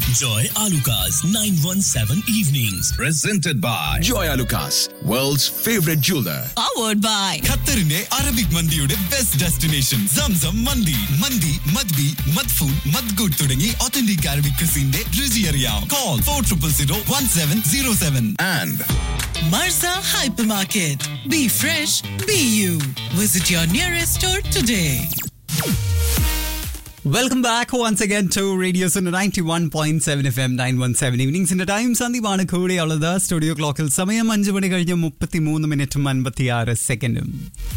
Joy Alukas 917 Evenings. Presented by Joy Lucas, world's favorite jeweler. powered by ഖത്തറിന്റെ Arabic മന്തിയുടെ best destination Zamzam മന്തി മന്തി മദ്ബി മദ്ഫൂൻ മദ്ഗുഡ് തുടങ്ങി ഒത്തന്റിക് അറബിക് ക്രിസിന്റെ രുചി അറിയാം call four triple zero one seven zero seven And Marza Hypermarket. Be fresh, be you. Visit your nearest store today. Welcome back once again to റേഡിയോസിന്റെ ninety one point seven F M nine one seven ഈവനിങ്സിന്റെ time സന്ദീപാണ് കൂടെയുള്ളത് studio ക്ലോക്കിൽ സമയം അഞ്ച് മണി കഴിഞ്ഞ് മുപ്പത്തി മൂന്ന് മിനിറ്റും അൻപത്തി ആറ് സെക്കൻഡും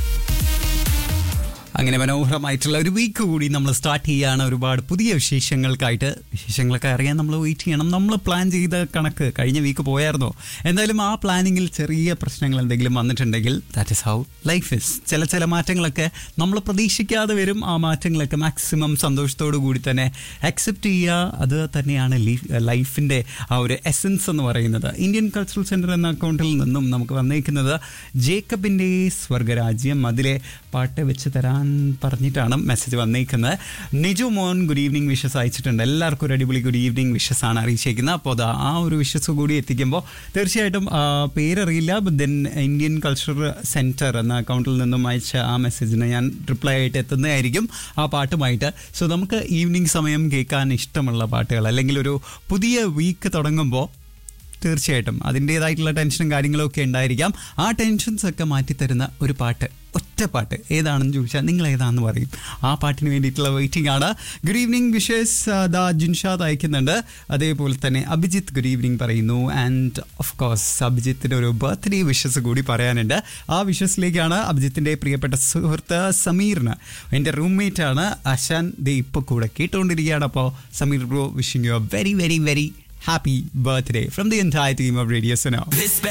അങ്ങനെ മനോഹരമായിട്ടുള്ള ഒരു വീക്ക് കൂടി നമ്മൾ സ്റ്റാർട്ട് ചെയ്യുകയാണ് ഒരുപാട് പുതിയ വിശേഷങ്ങൾക്കായിട്ട് വിശേഷങ്ങളൊക്കെ അറിയാൻ നമ്മൾ വെയിറ്റ് ചെയ്യണം നമ്മൾ പ്ലാൻ ചെയ്ത കണക്ക് കഴിഞ്ഞ വീക്ക് പോയായിരുന്നോ എന്തായാലും ആ പ്ലാനിങ്ങിൽ ചെറിയ പ്രശ്നങ്ങൾ എന്തെങ്കിലും വന്നിട്ടുണ്ടെങ്കിൽ that is how life is ചില ചില മാറ്റങ്ങളൊക്കെ നമ്മൾ പ്രതീക്ഷിക്കാതെ വരും ആ മാറ്റങ്ങളൊക്കെ മാക്സിമം സന്തോഷത്തോടു കൂടി തന്നെ അക്സെപ്റ്റ് ചെയ്യുക അത് തന്നെയാണ് ലൈഫിൻ്റെ ആ ഒരു എസൻസ് എന്ന് പറയുന്നത് ഇന്ത്യൻ കൾച്ചറൽ സെൻറ്റർ എന്ന അക്കൗണ്ടിൽ നിന്നും നമുക്ക് വന്നേക്കുന്നത് ജേക്കബിൻ്റെ സ്വർഗരാജ്യം അതിലെ പാട്ട് വെച്ച് തരാൻ പറഞ്ഞിട്ടാണ് മെസ്സേജ് വന്നേക്കുന്നത് നിജു മോൻ ഗുഡ് ഈവനിങ് വിഷസ് അയച്ചിട്ടുണ്ട് എല്ലാവർക്കും ഒരു അടിപൊളി ഗുഡ് ഈവനിങ് വിഷസ് ആണ് അറിയിച്ചേക്കുന്നത് അപ്പോൾ അത് ആ ഒരു വിഷസ് കൂടി എത്തിക്കുമ്പോൾ തീർച്ചയായിട്ടും ആ, പേരറിയില്ല ദെൻ ഇന്ത്യൻ കൾച്ചർ സെൻറ്റർ എന്ന അക്കൗണ്ടിൽ നിന്നും അയച്ച ആ മെസ്സേജിന് ഞാൻ റിപ്ലൈ ആയിട്ട് എത്തുന്നതായിരിക്കും ആ പാട്ടുമായിട്ട് സോ നമുക്ക് ഈവനിങ് സമയം കേൾക്കാൻ ഇഷ്ടമുള്ള പാട്ടുകൾ അല്ലെങ്കിൽ ഒരു പുതിയ വീക്ക് തുടങ്ങുമ്പോൾ തീർച്ചയായിട്ടും അതിൻ്റേതായിട്ടുള്ള ടെൻഷനും കാര്യങ്ങളും ഒക്കെ ഉണ്ടായിരിക്കാം ആ ടെൻഷൻസ് ഒക്കെ മാറ്റിത്തരുന്ന ഒരു പാട്ട് ഒറ്റ പാട്ട് ഏതാണെന്ന് ചോദിച്ചാൽ നിങ്ങൾ ഏതാണെന്ന് പറയും ആ പാട്ടിന് വേണ്ടിയിട്ടുള്ള വെയിറ്റിംഗ് ആണ് ഗുഡ് ഈവനിങ് വിഷസ് ദാ ജിൻഷാദ് അയക്കുന്നുണ്ട് അതേപോലെ തന്നെ അഭിജിത്ത് ഗുഡ് ഈവനിങ് പറയുന്നു ആൻഡ് ഓഫ് കോഴ്സ് അഭിജിത്തിൻ്റെ ഒരു ബർത്ത്ഡേ വിഷസ് കൂടി പറയാനുണ്ട് ആ വിഷസിലേക്കാണ് അഭിജിത്തിൻ്റെ പ്രിയപ്പെട്ട സുഹൃത്ത് സമീറിന് എൻ്റെ റൂംമേറ്റ് ആണ് അശാൻ ദേ ഇപ്പോൾ കൂടെ കേട്ടുകൊണ്ടിരിക്കുകയാണ് അപ്പോൾ Sameer bro wishing you a very very very happy birthday from the entire team of Radio Suno. This